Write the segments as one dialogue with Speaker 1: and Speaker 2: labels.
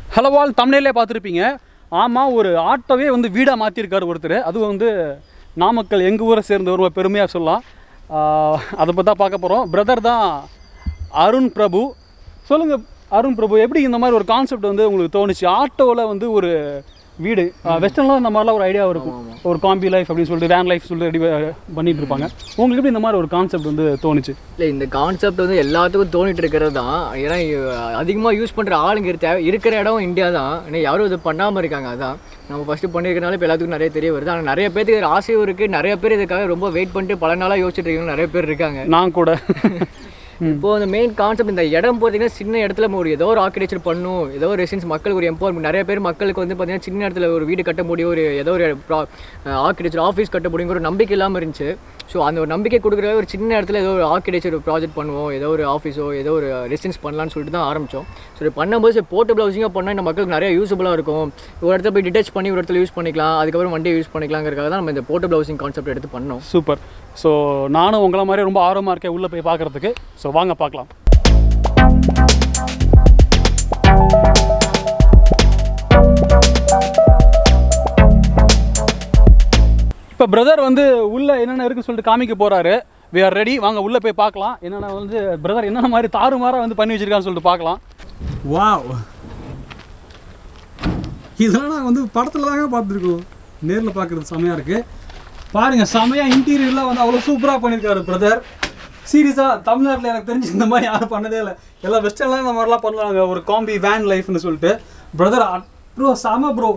Speaker 1: hello வால் தமிழ்லே பார்த்துருப்பீங்க ஆமாம் ஒரு ஆட்டோவே வந்து வீடாக மாற்றிருக்காரு ஒருத்தர் அதுவும் வந்து நாமக்கல் எங்கள் ஊரை சேர்ந்த ஒரு பெருமையாக சொல்லலாம் ஆஹ் அதை பற்றி தான் பார்க்க போகிறோம் பிரதர் தான் அருண் பிரபு சொல்லுங்கள் அருண் பிரபு எப்படி இந்த மாதிரி ஒரு கான்செப்ட் வந்து உங்களுக்கு தோணுச்சு ஆட்டோவில் வந்து ஒரு வீடு வெஸ்டர்னில் இந்த மாதிரிலாம் ஒரு ஐடியா இருக்கும் ஒரு காம்பி லைஃப் அப்படின்னு சொல்லிட்டு வேன் லைஃப் சொல்லிட்டு ரெடி பண்ணிட்டு இருப்பாங்க உங்களுக்கு எப்படி இந்த மாதிரி ஒரு கான்செப்ட் வந்து தோணுச்சு
Speaker 2: இல்லை இந்த கான்செப்ட் வந்து எல்லாத்துக்கும் தோணிட்டு இருக்கிறது தான் ஏன்னா அதிகமாக யூஸ் பண்ணுற ஆளுங்க இருக்க இருக்கிற இடம் இந்தியா தான் ஏன்னா யாரும் இது பண்ணாமல் இருக்காங்க அதான் நம்ம ஃபஸ்ட்டு பண்ணியிருக்கனால இப்போ எல்லாத்துக்கும் நிறைய தெரிய வருது ஆனால் நிறைய பேருக்கு இது ஆசையும் இருக்குது நிறைய பேர் இதுக்காக ரொம்ப வெயிட் பண்ணிட்டு பல நாளாக யோசிச்சுட்டு இருக்கவங்க நிறைய பேர் இருக்காங்க
Speaker 1: நான் கூட
Speaker 2: இப்போ அந்த மெயின் கான்செப்ட் இந்த இடம் பார்த்தீங்கன்னா சின்ன இடத்துல நம்ம ஒரு ஏதோ ஒரு ஆர்கிடெக்சர் பண்ணும் ஏதோ ஒரு ரெசிடென்ஸ் மக்களுக்கு ஒரு எம்பவர்மெண்ட் நிறைய பேர் மக்களுக்கு வந்து பார்த்தீங்கன்னா சின்ன இடத்துல ஒரு வீடு கட்ட முடியும் ஒரு ஏதோ ஒரு ஆர்கிடெக்சர் ஆஃபீஸ் கட்ட முடியுங்கிற ஒரு நம்பிக்கை இல்லாமல் இருந்துச்சு ஸோ அந்த ஒரு நம்பிக்கை கொடுக்குற ஒரு சின்ன இடத்துல ஏதோ ஒரு ஆர்கிடெக்சர் ப்ராஜெக்ட் பண்ணுவோம் ஏதோ ஒரு ஆஃபீஸோ ஏதோ ஒரு ரெசிடென்ஸ் பண்ணலாம்னு சொல்லிட்டு தான் ஆரம்பித்தோம் ஸோ இது பண்ணும்போது சரி போர்ட்டபிள் ஹவுசிங்காக பண்ணால் இந்த மக்களுக்கு நிறைய யூஸ்ஃபுல்லாக இருக்கும் ஒரு இடத்துல போய் டிட்டச் பண்ணி ஒரு இடத்துல யூஸ் பண்ணிக்கலாம் அதுக்கப்புறம் வண்டியை யூஸ் பண்ணிக்கலாங்கிறதுக்காக தான் நம்ம இந்த போர்ட்டபிள் ஹவுசிங் கான்செப்ட் எடுத்து பண்ணோம்
Speaker 1: சூப்பர் ஸோ நானும் உங்களை மாதிரி ரொம்ப ஆர்வமாக இருக்கேன் உள்ளே போய் பார்க்குறதுக்கு ஸோ வாங்க பார்க்கலாம் இப்போ பிரதர் வந்து உள்ளே என்னென்ன இருக்குன்னு சொல்லிட்டு காமிக்க போகிறாரு வி ஆர் ரெடி வாங்க உள்ளே போய் பார்க்கலாம் என்னென்ன வந்து பிரதர் என்னென்ன மாதிரி தாறுமாறாக வந்து பண்ணி வச்சிருக்கான்னு சொல்லிட்டு பார்க்கலாம்
Speaker 3: வாவ் இதெல்லாம் நாங்கள் வந்து படத்தில் தாங்க பார்த்துருக்கோம் நேரில் பார்க்குறது செமையாக இருக்குது பாருங்க செமையாக இன்டீரியர்லாம் வந்து அவ்வளோ சூப்பராக பண்ணியிருக்காரு பிரதர் சீரியஸாக தமிழ்நாட்டில் எனக்கு தெரிஞ்சு இந்த மாதிரி யாரும் பண்ணதே இல்லை எல்லாம் வெஸ்டர்ன்லாம் இந்த மாதிரிலாம் பண்ணுவாங்க ஒரு காம்பி வேன் லைஃப்னு சொல்லிட்டு பிரதர் ப்ரோ செம ப்ரோ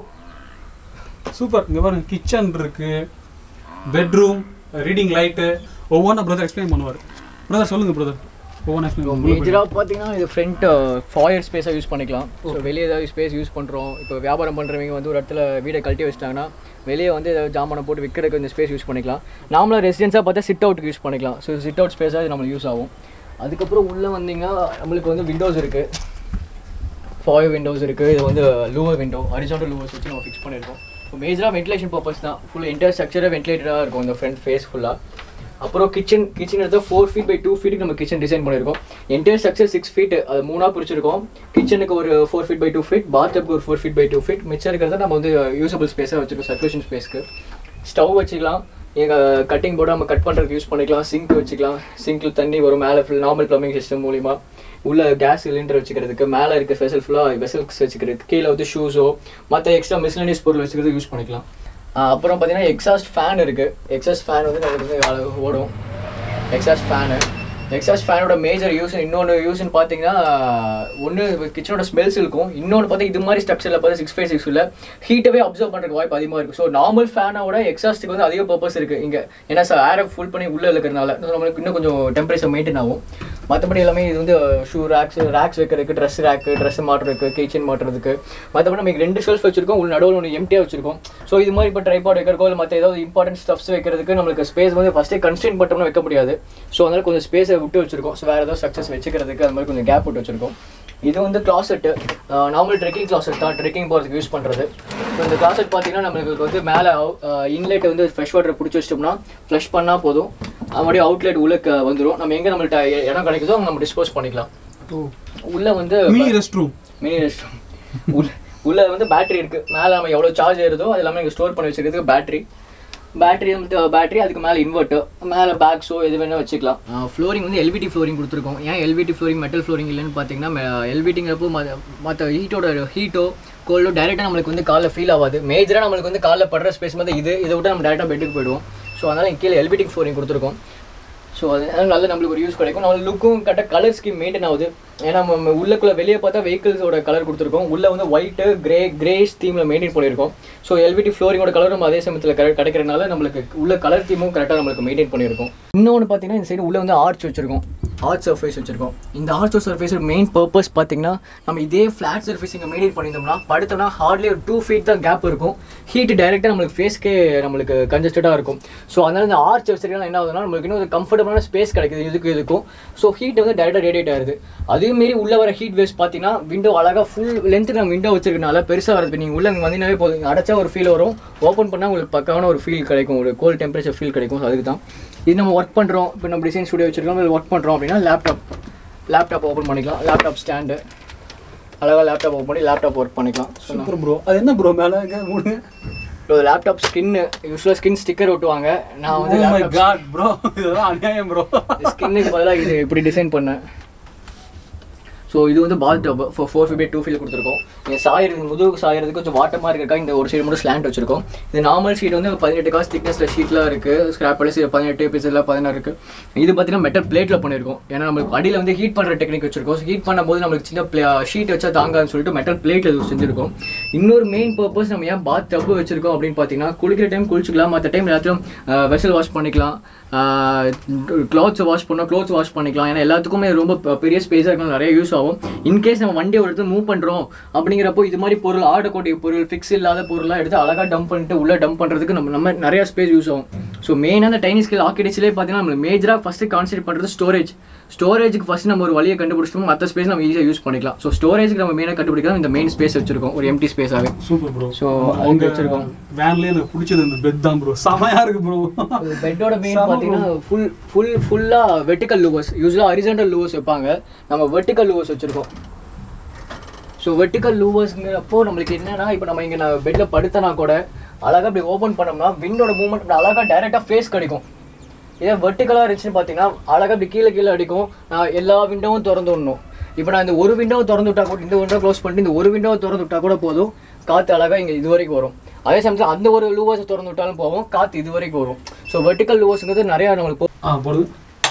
Speaker 3: சூப்பர் இங்கே பாருங்க கிச்சன் இருக்குது பெட்ரூம் ரீடிங் லைட்டு ஒவ்வொன்றா பிரதர் எக்ஸ்பிளைன் பண்ணுவார் பிரதர் சொல்லுங்கள் பிரதர் ஒவ்வொன்றா எக்ஸ்பிளைன் பண்ணுவோம்
Speaker 2: மேஜராக பார்த்தீங்கன்னா இது ஃப்ரண்ட் ஃபாயர் ஸ்பேஸாக யூஸ் பண்ணிக்கலாம் ஸோ வெளியே ஏதாவது ஸ்பேஸ் யூஸ் பண்ணுறோம் இப்போ வியாபாரம் பண்ணுறவங்க வந்து ஒரு இடத்துல வீடை கழட்டி வச்சிட்டாங்கன்னா வெளியே வந்து ஏதாவது ஜாமானை போட்டு விற்கிறதுக்கு இந்த ஸ்பேஸ் யூஸ் பண்ணிக்கலாம் நார்மலாக ரெசிடென்ஸாக பார்த்தா சிட் அவுட்டுக்கு யூஸ் பண்ணிக்கலாம் ஸோ சிட் அவுட் ஸ்பேஸாக இது நம்மளுக்கு யூஸ் ஆகும் அதுக்கப்புறம் உள்ளே வந்தீங்கன்னா நம்மளுக்கு வந்து விண்டோஸ் இருக்குது ஃபாயர் விண்டோஸ் இருக்குது இது வந்து லூவர் விண்டோ ஹரிசாண்டல் லூவர்ஸ் வச்சு நம்ம ஃபிக்ஸ் பண்ணியிருக்கோம் இப்போ மேஜராக வென்டிலேஷன் பர்பஸ் தான் ஃபுல் இன்டர் ஸ்ட்ரக்சராக வென்டிலேட்டடாக இருக்கும் இந்த ஃப்ரண்ட் ஃபேஸ் ஃபுல்லாக அப்புறம் கிச்சன் கிச்சன் எடுத்து ஃபோர் ஃபீட் பை டூ ஃபீட்டுக்கு நம்ம கிச்சன் டிசைன் பண்ணியிருக்கோம் என்டையர் ஸ்ட்ரக்சர் சிக்ஸ் ஃபீட் அது மூணாக பிடிச்சிருக்கோம் கிச்சனுக்கு ஒரு four feet by two feet பாத்டப்க்கு ஒரு four feet by two feet மிச்சம் இருக்கிறத நம்ம வந்து யூசபிள் ஸ்பேஸாக வச்சுருக்கோம் சர்க்குலேஷன் ஸ்பேஸ்க்கு ஸ்டவ் வச்சுக்கலாம் எங்கள் கட்டிங் போர்டு நம்ம கட் பண்ணுறதுக்கு யூஸ் பண்ணிக்கலாம் சிங்க் வச்சுக்கலாம் சிங்கில் தண்ணி வரும் மேலே ஃபுல் நார்மல் ப்ளம்பிங் சிஸ்டம் மூலிமா உள்ள கேஸ் சிலிண்டர் வச்சுக்கிறதுக்கு மேலே இருக்க ஸ்பெஷல் ஃபுல்லாக வெசல்ஸ் வச்சுக்கிறதுக்கு கீழே வந்து ஷூஸோ மற்ற எக்ஸ்ட்ரா மிஸ்லனியஸ் பொருள் வச்சுக்கிறது யூஸ் பண்ணிக்கலாம் ஆஹ் அப்புறம் பார்த்தீங்கன்னா எக்ஸாஸ்ட் ஃபேன் இருக்குது எக்ஸாஸ்ட் ஃபேன் வந்து நமக்கு வந்து அழகு ஓடும் எக்ஸாஸ்ட் ஃபேனு எக்ஸாஸ்ட் ஃபேனோட மேஜர் யூஸ் இன்னொன்று யூஸ்னு பார்த்தீங்கன்னா ஒன்று கிச்சனோட ஸ்மெல்ஸ் இருக்கும் இன்னொன்று பார்த்தா இது மாதிரி ஸ்ட்ரக்சரில் பார்த்தா சிக்ஸ் ஃபைவ் சிக்ஸில் ஹீட்டவே அப்சர்வ் பண்ணுறதுக்கு வாய்ப்பு அதிகமாக இருக்குது ஸோ நார்மல் ஃபேனோட எக்ஸாஸ்ட்டுக்கு வந்து அதிக பர்பஸ் இருக்குது இங்கே ஏன்னா சார் ஏரை ஃபுல் பண்ணி உள்ளே இருக்கிறதுனால நம்மளுக்கு இன்னும் கொஞ்சம் டெம்பரேச்சர் மெயின்டைன் ஆகும் மற்றபடி எல்லாமே இது வந்து ஷூ ரேக்ஸ் ரேக்ஸ் வைக்கிறதுக்கு ட்ரெஸ் ரேக்கு ட்ரெஸ் மாட்டுறதுக்கு கிச்சன் மாட்டுறதுக்கு மற்றபடி நம்ம இங்க ரெண்டு ஷெல்ஃப் வச்சிருக்கோம் உள்ள நடுவில் ஒன்று எம்டியாக வச்சிருக்கோம் ஸோ இது மாதிரி இப்போ ட்ரைபாட் வைக்கிறக்கோ இல்லை மற்ற ஏதாவது இம்பார்ட்டன்ட் ஸ்டப்ஸ் வைக்கிறதுக்கு நம்மளுக்கு ஸ்பேஸ் வந்து ஃபஸ்ட்டே கன்ஸ்டன்ட் பட்டோம்னா வைக்க முடியாது ஸோ அதனால கொஞ்சம் ஸ்பேஸை விட்டு வச்சிருக்கோம் ஸோ வேறு ஏதாவது ஸ்ட்ரக்சர்ஸ் வச்சுக்கிறதுக்கு அது மாதிரி கொஞ்சம் கேப் விட்டு வச்சிருக்கோம் இது வந்து கிளாசெட்டு நார்மல் ட்ரெக்கிங் கிளாசெட் தான் ட்ரெக்கிங் போகிறதுக்கு யூஸ் பண்ணுறது ஸோ இந்த கிளாசெட் பார்த்தீங்கன்னா நம்மளுக்கு வந்து மேலே இன்லெட் வந்து ஃப்ரெஷ் வாட்டர் பிடிச்சி வச்சிட்டோம்னா ஃப்ளஷ் பண்ணால் போதும் அப்படியே அவுட்லெட் உள்ள வந்துடும் நம்ம எங்கே நம்மள்ட்ட இடம் கிடைக்குதோ அங்க நம்ம டிஸ்போஸ் பண்ணிக்கலாம் உள்ள வந்து
Speaker 3: mini rest room
Speaker 2: mini rest உள்ள உள்ள வந்து பேட்டரி இருக்கு மேலே நம்ம எவ்வளோ சார்ஜ் ஏறுதோ அது எல்லாமே இங்கே ஸ்டோர் பண்ணி வச்சிருக்கிறதுக்கு பேட்டரி பேட்டரி வந்து பேட்டரி அதுக்கு மேலே இன்வெர்ட்டர் மேலே பேக்ஸோ எது வேணால் வச்சுக்கலாம் ஃப்ளோரிங் வந்து எல்விடி ஃப்ளோரிங் கொடுத்துருக்கோம் ஏன் எல்விடி ஃப்ளோரிங் மெட்டல் ஃப்ளோரிங் இல்லைன்னு பார்த்தீங்கன்னா எல்விடிங்கிறப்போ மற்ற ஹீட்டோட ஹீட்டோ கோல்டோ டேரெக்டாக நம்மளுக்கு வந்து காலில் ஃபீல் ஆகாது மேஜராக நம்மளுக்கு வந்து காலில் படுற ஸ்பேஸ் வந்து இது இதை விட்டு நம்ம டேரெக்டாக பெட்டுக்கு போயிடுவோம் ஸோ அதனால் இங்க கீழே எல்விடி ஃப்ளோரிங் கொடுத்துருக்கோம் ஸோ அதனால நல்ல நம்மளுக்கு ஒரு யூஸ் கிடைக்கும் நம்ம லுக்கும் கரெக்டாக கலர் ஸ்கீம் மெயின்டைன் ஆகுது ஏன்னா நம்ம உள்ளக்குள்ள வெளியே பார்த்தா வெஹிக்கிள்ஸோட கலர் கொடுத்துருக்கோம் உள்ள வந்து ஒயிட்டு கிரே கிரேஸ் தீமில் மெயின்டைன் பண்ணியிருக்கோம் ஸோ எல்விடி ஃப்ளோரிங்கோட கலர் நம்ம அதே சமயத்தில் கரெக்ட் கிடைக்கிறனால நம்மளுக்கு உள்ள கலர் தீமும் கரெக்டாக நம்மளுக்கு மெயின்டைன் பண்ணியிருக்கோம் இன்னொன்று பார்த்தீங்கன்னா இந்த சைடு உள்ள வந்து ஆர்ச் வச்சிருக்கோம் ஆர்ச் சர்ஃபேஸ் வச்சிருக்கோம் இந்த ஆர்ச் சர்ஃபேஸ் மெயின் பர்பஸ் பார்த்தீங்கன்னா நம்ம இதே ஃப்ளாட் சர்ஃபேஸ் இங்கே மெயின்டைன் பண்ணியிருந்தோம்னா படுத்தோம்னா ஹார்ட்லி ஒரு டூ ஃபீட் தான் கேப் இருக்கும் ஹீட் டைரெக்டாக நம்மளுக்கு ஃபேஸ்க்கே நம்மளுக்கு கன்ஜஸ்டடாக இருக்கும் ஸோ அதனால இந்த ஆர்ச் வச்சிருக்கலாம் என்ன ஆகுதுன்னா நம்மளுக்கு இன்னும் ஒரு கம்ஃபர்டபுளான ஸ்பேஸ் கிடைக்குது இதுக்கு இதுக்கும் ஸோ ஹீட் வந்து டைரெக்டாக ரேடியேட் ஆகுது அதே மாரி உள்ள வர ஹீட் வேஸ்ட் பார்த்தீங்கன்னா விண்டோ அழகாக ஃபுல் லென்த்து நம்ம விண்டோ வச்சிருக்கனால பெருசாக வருது நீங்கள் உள்ள இங்கே வந்தீங்கன்னாவே போதும் அடைச்சா ஒரு ஃபீல் வரும் ஓப்பன் பண்ணால் உங்களுக்கு பக்காவான ஒரு ஃபீல் கிடைக்கும் ஒரு கோல்ட் டெம்பரேச்சர் ஃபீல் கிடைக்கும் ஸோ அதுக்கு தான் இது நம்ம ஒர்க் பண்ணுறோம் இப்போ நம்ம டிசைன் ஸ்டுடியோ வச்சிருக்கோம் ஒர்க் பண்ணுறோம் அப்படின்னா லேப்டாப் லேப்டாப் ஓப்பன் பண்ணிக்கலாம் லேப்டாப் ஸ்டாண்டு அழகாக லேப்டாப் ஓப்பன் பண்ணி லேப்டாப் ஒர்க் பண்ணிக்கலாம் ஸோ
Speaker 3: சூப்பர் ப்ரோ அது என்ன ப்ரோ மேலே எங்க மூணு
Speaker 2: லேப்டாப் ஸ்கின்னு யூஸ்வலாக ஸ்கின் ஸ்டிக்கர் ஒட்டுவாங்க நான் வந்து
Speaker 3: Oh my
Speaker 2: laptop
Speaker 3: god bro இதெல்லாம் அநியாயம் ப்ரோ
Speaker 2: ஸ்கின்னுக்கு பதிலாக இது இப்படி டிசைன் பண்ணேன் ஸோ இது வந்து bath tub four four fifty two feel கொடுத்துருக்கோம் நீங்கள் சாயிறது முதுகு சாயறதுக்கு கொஞ்சம் வாட்டமாக இருக்கா இந்த ஒரு சைடு மட்டும் ஸ்லாண்ட் வச்சிருக்கோம் இது நார்மல் ஷீட் வந்து பதினெட்டு காசு திக்னஸில் ஷீட்லாம் இருக்குது ஸ்கிராப் பண்ணி பதினெட்டு பீஸில் பதினாறு இருக்குது இது பார்த்தீங்கன்னா மெட்டல் பிளேட்டில் பண்ணியிருக்கோம் ஏன்னா நம்மளுக்கு அடியில் வந்து ஹீட் பண்ணுற டெக்னிக் வச்சிருக்கோம் ஹீட் பண்ணும்போது நம்மளுக்கு சின்ன ஷீட் வச்சா தாங்காதுன்னு சொல்லிட்டு மெட்டல் பிளேட்டில் இது செஞ்சிருக்கோம் இன்னொரு மெயின் பர்பஸ் நம்ம ஏன் பாத் டப் வச்சிருக்கோம் அப்படின்னு பார்த்தீங்கன்னா குளிக்கிற டைம் குளிச்சுக்கலாம் மற்ற டைம் எல்லாத்தையும் வெசல் வாஷ் பண்ணிக்கலாம் க்ளாத்ஸ் வாஷ் பண்ணோம் க்ளோத்ஸ் வாஷ் பண்ணிக்கலாம் ஏன்னா எல்லாத்துக்குமே இது ரொம்ப பெ- பெரிய ஸ்பேஸாக இருக்கும் நிறைய யூஸ் ஆகும் இன்கேஸ் நம்ம வண்டியை ஒரு இடத்துல மூவ் பண்ணுறோம் அப்படிங்கிறப்போ இது மாதிரி பொருள் ஆடக்கூடிய பொருள் ஃபிக்ஸ் இல்லாத பொருள்லாம் எடுத்து அழகாக டம்ப் பண்ணிட்டு உள்ளே டம்ப் பண்ணுறதுக்கு நம்ம நம்ம நிறைய ஸ்பேஸ் யூஸ் ஆகும் ஸோ மெயினாக அந்த டைனி ஸ்கேல் ஆர்கிடெக்சர்லேயே பார்த்தீங்கன்னா நம்ம மேஜராக ஃபஸ்ட்டு கான்சென்ட் பண்ணுறது ஸ்டோரேஜ் ஸ்டோரேஜுக்கு ஃபஸ்ட் நம்ம ஒரு வழியை கண்டுபிடிச்சிட்டோம் மற்ற ஸ்பேஸ் நம்ம ஈஸியாக யூஸ் பண்ணிக்கலாம் ஸோ ஸ்டோரேஜுக்கு நம்ம மெயினாக கண்டுபிடிக்கலாம் இந்த மெயின் ஸ்பேஸ் வச்சிருக்கோம் ஒரு எம்டி ஸ்பேஸாகவே
Speaker 3: சூப்பர் ப்ரோ
Speaker 2: ஸோ
Speaker 3: அவங்க
Speaker 2: அவங்க வச்சிருக்கோம்
Speaker 3: வேன்லயே எனக்கு பிடிச்சது இந்த பெட் தான் ப்ரோ செமையா இருக்கு ப்ரோ
Speaker 2: பெட்டோட மெயின்
Speaker 3: செம
Speaker 2: பார்த்தீங்கன்னா ஃபுல் ஃபுல் ஃபுல்லாக வெர்டிக்கல் லூவர்ஸ் யூஸ்வலாக ஹரிசன்டல் லூவர்ஸ் வைப்பாங்க நம்ம வெர்டிக்கல் லூவர்ஸ் வச்சுருக்கோம் ஸோ வெர்டிக்கல் லூவர்ஸ்ங்கிறப்போ நம்மளுக்கு என்னன்னா இப்போ நம்ம இங்கே நான் பெட்டில் படுத்தனா கூட அழகாக இப்படி ஓப்பன் பண்ணோம்னா விண்டோட மூவ்மெண்ட் இப்படி அழகாக டைரெக்டாக ஃபேஸ் கிடைக்கும் இதே வெர்டிக்கலாக இருந்துச்சுன்னு பார்த்தீங்கன்னா அழகாக இப்படி கீழே கீழே அடிக்கும் நான் எல்லா விண்டோவும் திறந்து விடணும் இப்போ நான் இந்த ஒரு விண்டோவை திறந்து விட்டா கூட இந்த விண்டோ க்ளோஸ் பண்ணிட்டு இந்த ஒரு விண்டோவை திறந்து விட்டா கூட போதும் காற்று அழகாக இங்கே இது வரைக்கும் வரும் அதே சமயத்தில் அந்த ஒரு லூவர்ஸை திறந்து விட்டாலும் போகும் காற்று இது வரைக்கும் வரும் ஸோ வெர்டிக்கல் லூவர்ஸுங்கிறது நிறையா நம்மளுக்கு
Speaker 3: ஆ போடுது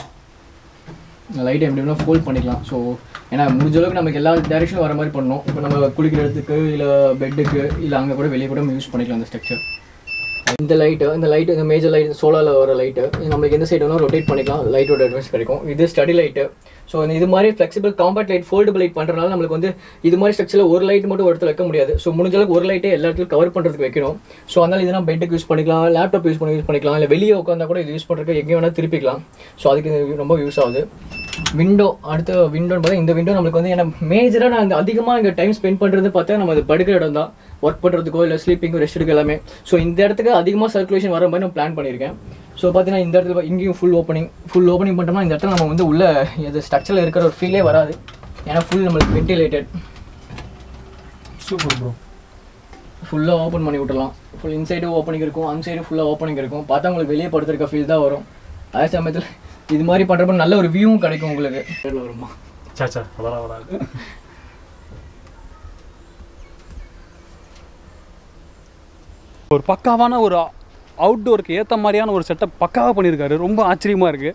Speaker 2: லைட்டை எப்படி வேணால் ஃபோல்ட் பண்ணிக்கலாம் ஸோ ஏன்னா முடிஞ்ச அளவுக்கு நமக்கு எல்லா டேரக்ஷனும் வர மாதிரி பண்ணணும் இப்போ நம்ம குளிக்கிற இடத்துக்கு இல்லை பெட்டுக்கு இல்லை அங்கே கூட வெளியே கூட யூஸ் பண்ணிக்கலாம் அந்த ஸ்ட்ரக்சர் இந்த லைட்டு இந்த லைட்டு இந்த மேஜர் லைட் சோலாரில் வர லைட்டு நம்மளுக்கு எந்த சைடு வேணாலும் ரொட்டேட் பண்ணிக்கலாம் லைட்டோட அட்வைஸ் கிடைக்கும் இது ஸ்டடி லைட்டு ஸோ இது மாதிரி flexible compact light foldable light பண்ணுறதுனால நம்மளுக்கு வந்து இது மாதிரி ஸ்ட்ரக்சரில் ஒரு லைட் மட்டும் ஒரு இடத்துல வைக்க முடியாது ஸோ முடிஞ்ச அளவுக்கு ஒரு லைட்டே எல்லா இடத்துலையும் கவர் பண்ணுறதுக்கு வைக்கணும் ஸோ அதனால் இதெல்லாம் பெட்டுக்கு யூஸ் பண்ணிக்கலாம் லேப்டாப் யூஸ் பண்ணி யூஸ் பண்ணிக்கலாம் இல்லை வெளியே உட்காந்தா கூட இது யூஸ் பண்ணுறதுக்கு எங்கே வேணால் திருப்பிக்கலாம் ஸோ அதுக்கு இது ரொம்ப யூஸ் ஆகுது விண்டோ அடுத்த விண்டோன்னு பார்த்தா இந்த விண்டோ நம்மளுக்கு வந்து ஏன்னா மேஜராக நான் இந்த அதிகமாக இங்கே டைம் ஸ்பெண்ட் பண்ணுறது பார்த்தா நம்ம அது படுக்கிற இடம் தான் ஒர்க் பண்ணுறதுக்கோ இல்லை ஸ்லீப்பிங்கோ ரெஸ்ட் எடுக்க எல்லாமே ஸோ இந்த இடத்துக்கு அதிகமாக சர்க்குலேஷன் வர மாதிரி நான் பிளான் பண்ணியிருக்கேன் ஸோ பார்த்தீங்கன்னா இந்த இடத்துல இங்கேயும் ஃபுல் ஓப்பனிங் ஃபுல் ஓப்பனிங் பண்ணிட்டோம்னா இந்த இடத்துல நம்ம வந்து உள்ள இது ஸ்ட்ரக்சரில் இருக்கிற ஒரு ஃபீலே வராது ஏன்னா ஃபுல் நம்மளுக்கு வென்டிலேட்டட்
Speaker 3: சூப்பர் ப்ரோ
Speaker 2: ஃபுல்லாக ஓப்பன் பண்ணி விட்டுலாம் ஃபுல் இன்சைடு ஓப்பனிங் இருக்கும் அன் சைடு ஃபுல்லாக ஓப்பனிங் இருக்கும் பார்த்தா உங்களுக்கு வெளியே படுத்திருக்க ஃபீல் தான் வரும் அதே சமயத்தில் இது மாதிரி பண்ணுறப்ப நல்ல ஒரு வியூவும் கிடைக்கும் உங்களுக்கு நேர்ல வருமா
Speaker 3: சாச்சா அதெல்லாம் வராது
Speaker 1: ஒரு பக்காவான ஒரு அவுட்டோருக்கு ஏற்ற மாதிரியான ஒரு செட்டப் பக்காவாக பண்ணியிருக்காரு ரொம்ப ஆச்சரியமாக இருக்குது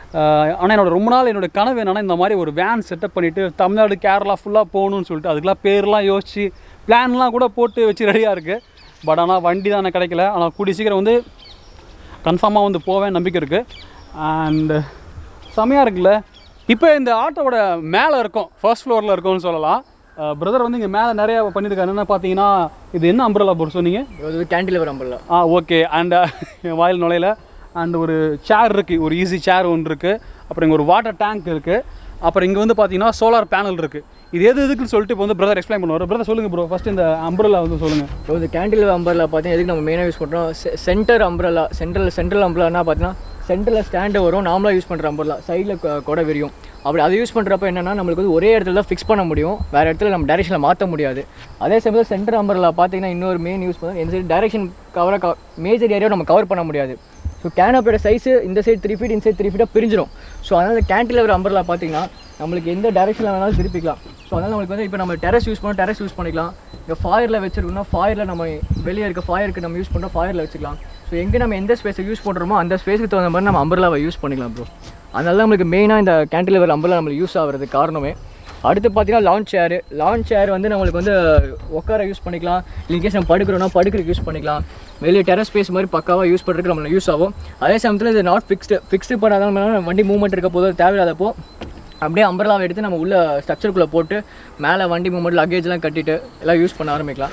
Speaker 1: ஆனால் என்னோட ரொம்ப நாள் என்னோட கனவு என்னன்னா இந்த மாதிரி ஒரு வேன் செட்டப் பண்ணிவிட்டு தமிழ்நாடு கேரளா ஃபுல்லாக போகணும்னு சொல்லிட்டு அதுக்கெல்லாம் பேர்லாம் யோசிச்சு பிளான்லாம் கூட போட்டு வச்சு ரெடியாக இருக்குது பட் ஆனால் வண்டி தான் எனக்கு கிடைக்கல ஆனால் கூடிய சீக்கிரம் வந்து கன்ஃபார்மாக வந்து போவேன் நம்பிக்கை இருக்குது அண்டு செமையாக இருக்குல்ல இப்போ இந்த ஆட்டோவோட மேலே இருக்கும் ஃபர்ஸ்ட் ஃப்ளோரில் இருக்கும்னு சொல்லலாம் பிரதர் வந்து இங்கே மேலே நிறைய பண்ணியிருக்காரு என்ன பார்த்தீங்கன்னா இது என்ன அம்பரலா போர் சொன்னீங்க
Speaker 2: இது கேன்டிலிவர் அம்பர்லா
Speaker 1: ஆ ஓகே அண்ட் வாயில் நுழையில அண்ட் ஒரு சேர் இருக்குது ஒரு ஈஸி சேர் ஒன்று இருக்குது அப்புறம் இங்கே ஒரு வாட்டர் டேங்க் இருக்குது அப்புறம் இங்கே வந்து பார்த்தீங்கன்னா சோலார் பேனல் இருக்குது இது எது எதுக்குன்னு சொல்லிட்டு இப்போ வந்து பிரதர் எக்ஸ்பிளைன் பண்ணுவார் பிரதர் சொல்லுங்கள் ப்ரோ ஃபஸ்ட் இந்த அம்பரலா வந்து சொல்லுங்கள்
Speaker 2: ஸோ இந்த கேண்டில் அம்பர்லா பார்த்தீங்கன்னா எதுக்கு நம்ம மெயினாக யூஸ் பண்ணுறோம் சென்டர் அம்பர்லா சென்ட்ரல் சென்ட்ரல் அம்பர்லானா பார்த்தீங்கன்னா சென்டரில் ஸ்டாண்டு வரும் நார்மலாக யூஸ் பண்ணுற அம்பர்லா சைடில் கொடை விரியும் அப்படி அதை யூஸ் பண்ணுறப்ப என்னன்னா நம்மளுக்கு வந்து ஒரே இடத்துல தான் ஃபிக்ஸ் பண்ண முடியும் வேறு இடத்துல நம்ம டைரெக்ஷனில் மாற்ற முடியாது அதே சமயத்தில் சென்டர் அம்பர்லா பார்த்தீங்கன்னா இன்னொரு மெயின் யூஸ் பண்ணோம் இந்த சைடு டைரெக்ஷன் கவராக மேஜர் ஏரியாவை நம்ம கவர் பண்ண முடியாது ஸோ கேனப்போட சைஸு இந்த சைடு த்ரீ ஃபீட் இந்த சைடு த்ரீ ஃபீட்டாக பிரிஞ்சிடும் ஸோ அதனால் கேன்டிலவர் அம்பர்லா பார்த்தீங்கன்னா நம்மளுக்கு எந்த டைரெக்ஷனில் வேணாலும் திருப்பிக்கலாம் ஸோ அதனால் நம்மளுக்கு வந்து இப்போ நம்ம டெரஸ் யூஸ் பண்ணோம் டெரஸ் யூஸ் பண்ணிக்கலாம் இங்கே ஃபாயரில் வச்சிருக்கோம்னா ஃபாயரில் நம்ம வெளியே இருக்க ஃபாயருக்கு நம்ம யூஸ் பண்ணுறோம் ஃபாயரில் வச்சுக்கலாம் ஸோ எங்கே நம்ம எந்த ஸ்பேஸை யூஸ் பண்ணுறோமோ அந்த ஸ்பேஸுக்கு தகுந்த மாதிரி நம்ம அம்பர்லாவை யூஸ் பண்ணிக்கலாம் ப்ரோ அதனால தான் நம்மளுக்கு மெயினாக இந்த கேன்டிலிவர் அம்பர்லா நம்மளுக்கு யூஸ் ஆகிறதுக்கு காரணமே அடுத்து பார்த்தீங்கன்னா லான்ச் சேர் லான்ச் சேர் வந்து நம்மளுக்கு வந்து உட்கார யூஸ் பண்ணிக்கலாம் இன்கேஸ் நம்ம படுக்கிறோம்னா படுக்கிறதுக்கு யூஸ் பண்ணிக்கலாம் வெளியே டெரஸ் ஸ்பேஸ் மாதிரி பக்காவாக யூஸ் பண்ணுறதுக்கு நம்மளுக்கு யூஸ் ஆகும் அதே சமயத்தில் இது நாட் ஃபிக்ஸ்டு ஃபிக்ஸ்டு பண்ணாதான் நம்ம வண்டி மூவ்மெண்ட் இருக்க போது தேவையில்லாதப்போ அப்படியே அம்பர்லாவை எடுத்து நம்ம உள்ள ஸ்ட்ரக்சருக்குள்ளே போட்டு மேலே வண்டி மூமெண்ட் லக்கேஜ்லாம் கட்டிட்டு எல்லாம் யூஸ் பண்ண ஆரம்பிக்கலாம்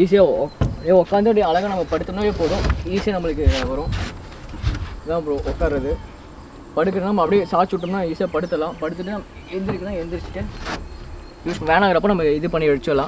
Speaker 2: ஈஸியாக உட்காந்து அப்படியே அழகாக நம்ம படுத்தோம்னாவே போதும் ஈஸியாக நம்மளுக்கு வரும் இதான் ப்ரோ உட்கார்றது படுக்கிறோம் நம்ம அப்படியே சாச்சு விட்டோம்னா ஈஸியாக படுத்தலாம் படுத்துட்டு நம்ம எந்திரிக்கலாம் எந்திரிச்சிட்டு யூஸ் வேணாங்கிறப்ப நம்ம இது பண்ணி வச்சிடலாம்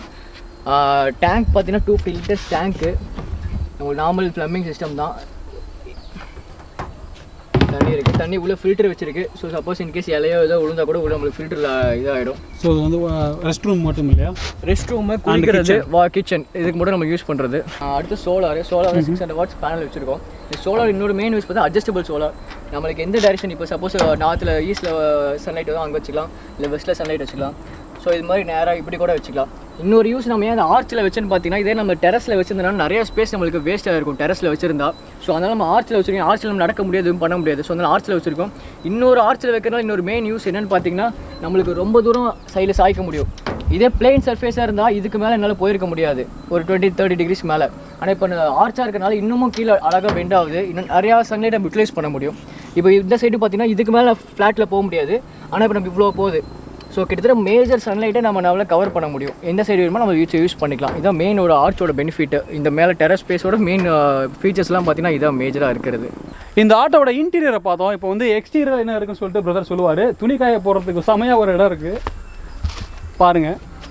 Speaker 2: டேங்க் பார்த்தீங்கன்னா டூ லிட்டர்ஸ் டேங்க்கு உங்களுக்கு நார்மல் ப்ளம்பிங் சிஸ்டம் தான் தண்ணி இருக்குது தண்ணி உள்ள ஃபில்டர் வச்சிருக்கு ஸோ சப்போஸ் இன்கேஸ் இலையோ ஏதோ விழுந்தா கூட உள்ள நம்மளுக்கு ஃபில்டரில் இதாகிடும்
Speaker 3: ஸோ இது வந்து ரெஸ்ட் ரூம் மட்டும் இல்லையா
Speaker 2: ரெஸ்ட் ரூமு குளிக்கிறது வா கிச்சன் இதுக்கு மட்டும் நம்ம யூஸ் பண்ணுறது அடுத்து solar solar six hundred watts panel வச்சிருக்கோம் இந்த சோலார் இன்னொரு மெயின் யூஸ் பார்த்தா அட்ஜஸ்டபிள் சோலார் நம்மளுக்கு எந்த டைரக்ஷன் இப்போ சப்போஸ் நார்த்தில் ஈஸ்ட்டில் சன்லைட் வரும் அங்கே வச்சுக்கலாம் இல்லை வெஸ்ட்டில் சன்லைட் வச்சுக்கலாம் ஸோ இது மாதிரி நேராக இப்படி கூட வச்சுக்கலாம் இன்னொரு யூஸ் நம்ம ஏன் ஆர்ச்சில் வச்சுன்னு பார்த்தீங்கன்னா இதே நம்ம டெரஸில் வச்சிருந்தோம்னா நிறைய ஸ்பேஸ் நம்மளுக்கு வேஸ்ட்டாக இருக்கும் டெரஸில் வச்சிருந்தா ஸோ அதனால நம்ம ஆர்ச்சில் வச்சிருக்கோம் ஆர்ச்சில் நம்ம நடக்க முடியாது எதுவும் பண்ண முடியாது ஸோ அதனால ஆர்ச்சில் வச்சிருக்கோம் இன்னொரு ஆர்ச்சில் வைக்கிறனால இன்னொரு மெயின் யூஸ் என்னன்னு பார்த்தீங்கன்னா நம்மளுக்கு ரொம்ப தூரம் சைடில் சாய்க்க முடியும் இதே பிளெயின் சர்ஃபேஸாக இருந்தால் இதுக்கு மேலே என்னால் போயிருக்க முடியாது ஒரு டுவெண்ட்டி தேர்ட்டி டிகிரிஸ் மேலே ஆனால் இப்போ ஆர்ச்சாக இருக்கனால இன்னமும் கீழே அழகாக பெண்ட் ஆகுது இன்னும் நிறையா சன்லைட் நம்ம யூட்டிலைஸ் பண்ண முடியும் இப்போ இந்த சைடு பார்த்தீங்கன்னா இதுக்கு மேலே ஃப்ளாட்டில் போக முடியாது ஆனால் இப்போ நம்ம இவ்வளோ போகுது ஸோ கிட்டத்தட்ட மேஜர் சன்லைட்டை நம்ம நம்மளால் கவர் பண்ண முடியும் எந்த சைடு வேணுமோ நம்ம யூஸ் யூஸ் பண்ணிக்கலாம் இதான் மெயினோட ஆர்ச்சோட பெனிஃபிட் இந்த மேலே டெரஸ் ஸ்பேஸோட மெயின் ஃபீச்சர்ஸ்லாம் பார்த்தீங்கன்னா இதான் மேஜராக இருக்கிறது
Speaker 1: இந்த ஆட்டோட இன்டீரியரை பார்த்தோம் இப்போ வந்து எக்ஸ்டீரியர் என்ன இருக்குன்னு சொல்லிட்டு பிரதர் சொல்லுவார் துணி காய போடுறதுக்கு செமையாக ஒரு இடம் இருக்குது பாருங்க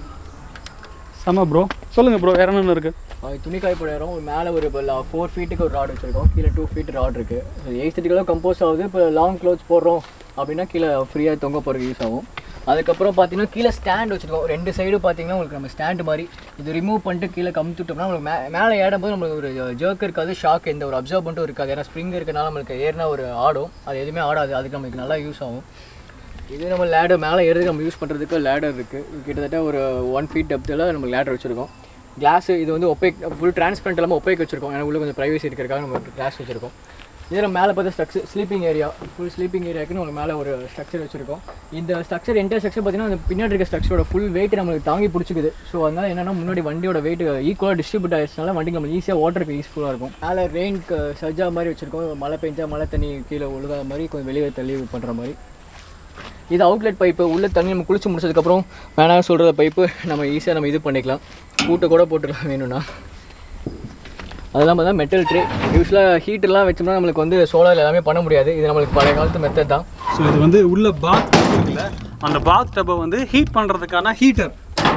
Speaker 1: செம ப்ரோ சொல்லுங்கள் ப்ரோ வேற என்னென்ன இருக்குது
Speaker 2: அது துணி காய போட இடம் ஒரு மேலே ஒரு ஃபோர் ஃபீட்டுக்கு ஒரு ராட் வச்சிருக்கோம் கீழே டூ ஃபீட் ராட் இருக்குது எயிட் கம்போஸ் ஆகுது இப்போ லாங் க்ளோத்ஸ் போடுறோம் அப்படின்னா கீழே ஃப்ரீயாக தொங்க போகிறதுக்கு யூஸ் ஆகும் அதுக்கப்புறம் பார்த்தீங்கன்னா கீழே ஸ்டாண்ட் வச்சுருக்கோம் ரெண்டு சைடு பார்த்தீங்கன்னா உங்களுக்கு நம்ம ஸ்டாண்ட் மாதிரி இது ரிமூவ் பண்ணிட்டு கீழே கமுத்துட்டோம்னா நம்மளுக்கு மே மேலே ஏறும்போது நம்மளுக்கு ஒரு ஜர்க் இருக்காது ஷாக் எந்த ஒரு அப்சர்வ்மெண்ட்டும் இருக்காது ஏன்னா ஸ்ப்ரிங் இருக்கனால நம்மளுக்கு ஏறினா ஒரு ஆடும் அது எதுவுமே ஆடாது அதுக்கு நம்மளுக்கு நல்லா யூஸ் ஆகும் இது நம்ம லேடர் மேலே ஏறதுக்கு நம்ம யூஸ் பண்ணுறதுக்கு லேடர் இருக்குது கிட்டத்தட்ட ஒரு ஒன் ஃபீட் டெப்த்தில் நம்ம லேடர் வச்சுருக்கோம் கிளாஸ் இது வந்து ஒப்பேக் ஃபுல் டிரான்ஸ்பரண்ட் இல்லாமல் ஒப்பேக் வச்சிருக்கோம் ஏன்னா உள்ள கொஞ்சம் ப்ரைவசி இருக்கிறதுக்காக நம்ம கிளாஸ் வச்சிருக்கோம் இதில் மேலே பார்த்து structure sleeping area full sleeping ஏரியாக்குன்னு உங்களுக்கு மேலே ஒரு ஸ்ட்ரக்சர் வச்சிருக்கோம் இந்த ஸ்ட்ரக்சர் என்டையர் ஸ்ட்ரக்சர் பார்த்தீங்கன்னா அந்த பின்னாடி இருக்க ஸ்ட்ரக்சரோட ஃபுல் வெயிட் நம்மளுக்கு தாங்கி பிடிச்சிக்குது ஸோ அதனால என்னன்னா முன்னாடி வண்டியோட வெயிட் ஈக்குவலாக டிஸ்ட்ரிபியூட் ஆயிடுச்சுனால வண்டிக்கு நம்ம ஈஸியாக வாட்டருக்கு யூஸ்ஃபுல்லாக இருக்கும் மேலே ரெயின்க்கு சஜ்ஜா மாதிரி வச்சிருக்கோம் மழை பெஞ்சா மழை தண்ணி கீழே ஒழுகாத மாதிரி கொஞ்சம் வெளியே தள்ளி பண்ணுற மாதிரி இது அவுட்லெட் பைப்பு உள்ள தண்ணி நம்ம குளிச்சு முடிச்சதுக்கப்புறம் வேணாம் சொல்கிற பைப்பு நம்ம ஈஸியாக நம்ம இது பண்ணிக்கலாம் கூட்டை கூட போட்டுடலாம் வேணும்னா அதெல்லாம் பார்த்தா மெட்டல் ட்ரே யூஸ்வலாக ஹீட்டெல்லாம் வச்சோம்னா நம்மளுக்கு வந்து சோலார் எல்லாமே பண்ண முடியாது இது நம்மளுக்கு பழைய காலத்து மெத்தட் தான்
Speaker 3: ஸோ இது வந்து உள்ள பாத் இருக்குல்ல அந்த பாத் டப்பை வந்து ஹீட் பண்ணுறதுக்கான ஹீட்டர்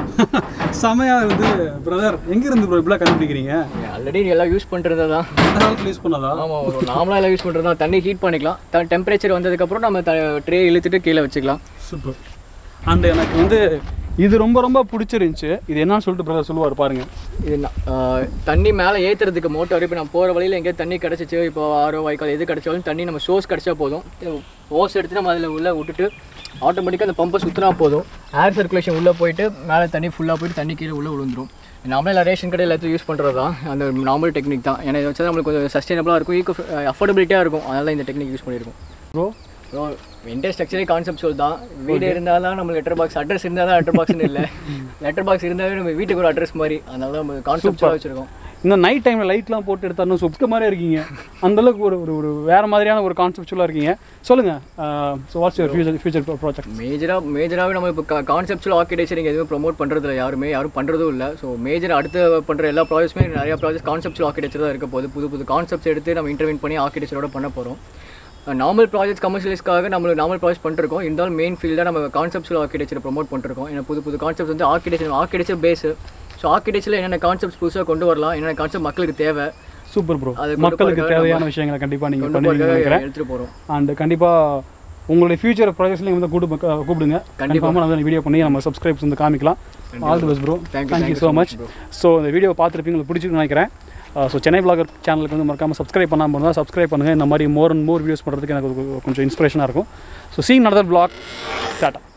Speaker 3: செமையாக வந்து பிரதர் எங்கேருந்து ப்ரோ இப்படிலாம் கண்டுபிடிக்கிறீங்க
Speaker 2: ஆல்ரெடி எல்லாம் யூஸ் பண்ணுறது தான்
Speaker 3: அந்த காலத்தில் யூஸ் பண்ணதா
Speaker 2: ஆமாம் ஒரு நார்மலாக எல்லாம் யூஸ் பண்ணுறது தான் தண்ணி ஹீட் பண்ணிக்கலாம் த டெம்பரேச்சர் வந்ததுக்கப்புறம் நம்ம த ட்ரே இழுத்துட்டு கீழே வச்சுக்கலாம்
Speaker 3: சூப்பர்
Speaker 1: அண்ட் எனக்கு வந்து இது ரொம்ப ரொம்ப பிடிச்சிருந்துச்சு இது என்னன்னு சொல்லிட்டு பிரதர் சொல்லுவார் பாருங்க
Speaker 2: இது ந- ஆஹ் தண்ணி மேலே ஏற்றுறதுக்கு மோட்டார் இப்போ நம்ம போகிற வழியில் எங்கேயாவது தண்ணி கிடச்சிச்சு இப்போ ஆரோ வாய்க்கால் எது கிடச்சாலும் தண்ணி நம்ம சோர்ஸ் கிடச்சா போதும் ஓஸ் எடுத்து நம்ம அதில் உள்ளே விட்டுட்டு ஆட்டோமேட்டிக்காக அந்த பம்பை சுற்றினா போதும் ஏர் சர்க்குலேஷன் உள்ளே போயிட்டு மேலே தண்ணி ஃபுல்லாக போயிட்டு தண்ணி கீழே உள்ளே விழுந்துரும் நாமளே எல்லா ரேஷன் கடை எல்லாத்தையும் யூஸ் பண்ணுறது தான் அந்த நார்மல் டெக்னிக் தான் ஏன்னா இதை வச்சா நம்மளுக்கு கொஞ்சம் சஸ்டைனபிளாக இருக்கும் ஈக்கோ அஃபோர்டபிலிட்டியாக இருக்கும் அதனால தான் இந்த டெக்னிக் யூஸ் பண்ணியிருக்கோம்
Speaker 1: ப்ரோ
Speaker 2: ப்ரோ என்டைய ஸ்ட்ரக்சரே கான்செப்ட் தான் வீடு இருந்தால் தான் நம்மளுக்கு லெட்டர் பாக்ஸ் அட்ரஸ் இருந்தால் தான் லெட்டர் பாக்ஸ்னு இல்லை லெட்டர் பாக்ஸ் இருந்தாவே நம்ம வீட்டுக்கு ஒரு அட்ரஸ் மாதிரி அதனால தான் நம்ம கான்செப்டாக வச்சுருக்கோம்
Speaker 1: இந்த நைட் டைமில் லைட்லாம் போட்டு எடுத்தாலும் சொப்க மாதிரியே இருக்கீங்க அந்த அளவுக்கு ஒரு ஒரு ஒரு வேறு மாதிரியான ஒரு கான்செப்டுவலாக இருக்கீங்க சொல்லுங்கள் so what's your future future project
Speaker 2: மேஜராக மேஜராகவே நம்ம இப்போ கான்செப்டுவல் ஆர்கிடெக்சர் இங்கே எதுவும் ப்ரொமோட் பண்ணுறதில்ல யாருமே யாரும் பண்ணுறதும் இல்லை ஸோ மேஜர் அடுத்து பண்ணுற எல்லா ப்ராஜெக்ட்ஸுமே நிறைய ப்ராஜெக்ட் கான்செப்டுவல் ஆர்கிடெக்சர் தான் இருக்க போகுது புது புது கான்செப்ட்ஸ் எடுத்து நம்ம இன்டர்வியூ பண்ணி ஆர்கிடெக்சரோட பண்ண போகிறோம் நார்மல் ப்ராஜெக்ட்ஸ் கமர்ஷியலிஸ்க்காக நம்ம நார்மல் ப்ராஜெக்ட் பண்ணிருக்கோம் இருந்தாலும் மெயின் ஃபீல்டாக நம்ம கான்செப்டுவல் ஆர்கிடெக்சர் ப்ரொமோட் பண்ணிருக்கோம் ஏன்னா புது புது கான்செப்ட்ஸ் வந்து ஆர்கிடெக்சர் ஆர்கிடெக்சர் பேஸு ஸோ ஆர்கிடெக்சரில் என்னென்ன கான்செப்ட்ஸ் புதுசாக கொண்டு வரலாம் என்னென்ன கான்செப்ட் மக்களுக்கு தேவை
Speaker 1: சூப்பர் ப்ரோ
Speaker 2: அது கொண்டு
Speaker 1: மக்களுக்கு
Speaker 2: போறதுக்காக
Speaker 1: தேவையான விஷயங்களை கண்டிப்பாக நீங்கள்
Speaker 2: கொண்டு
Speaker 1: பண்ணுவீங்கன்னு
Speaker 2: போகிறதுக்காக
Speaker 1: நினைக்கிறேன்
Speaker 2: எடுத்துகிட்டு போகிறோம்
Speaker 1: அண்ட் கண்டிப்பாக உங்களுடைய ஃபியூச்சர் ப்ராஜெக்ட்ஸ்லையும் வந்து கூப்பிடு கூப்பிடுங்க கண்டிப்பாக நம்ம வீடியோ பண்ணி நம்ம சப்ஸ்கிரைப்ஸ் வந்து காமிக்கலாம் all the best bro
Speaker 2: Thank you,
Speaker 1: thank you so much so இந்த வீடியோ பார்த்துருப்பீங்க உங்களுக்கு பிடிச்சிருக்குன்னு நினைக்கிறேன் ஸோ சென்னை vlogger சேனலுக்கு வந்து மறக்காமல் சப்ஸ்கிரைப் பண்ணாமல் இருந்தால் சப்ஸ்கிரைப் பண்ணுங்கள் இந்த மாதிரி மோர் அண்ட் மோர் வீடியோஸ் பண்ணுறதுக்கு எனக்கு ஒரு கொஞ்சம் இன்ஸ்பிரேஷனாக இருக்கும் ஸோ சீன் நடந்த vlog டாட்டா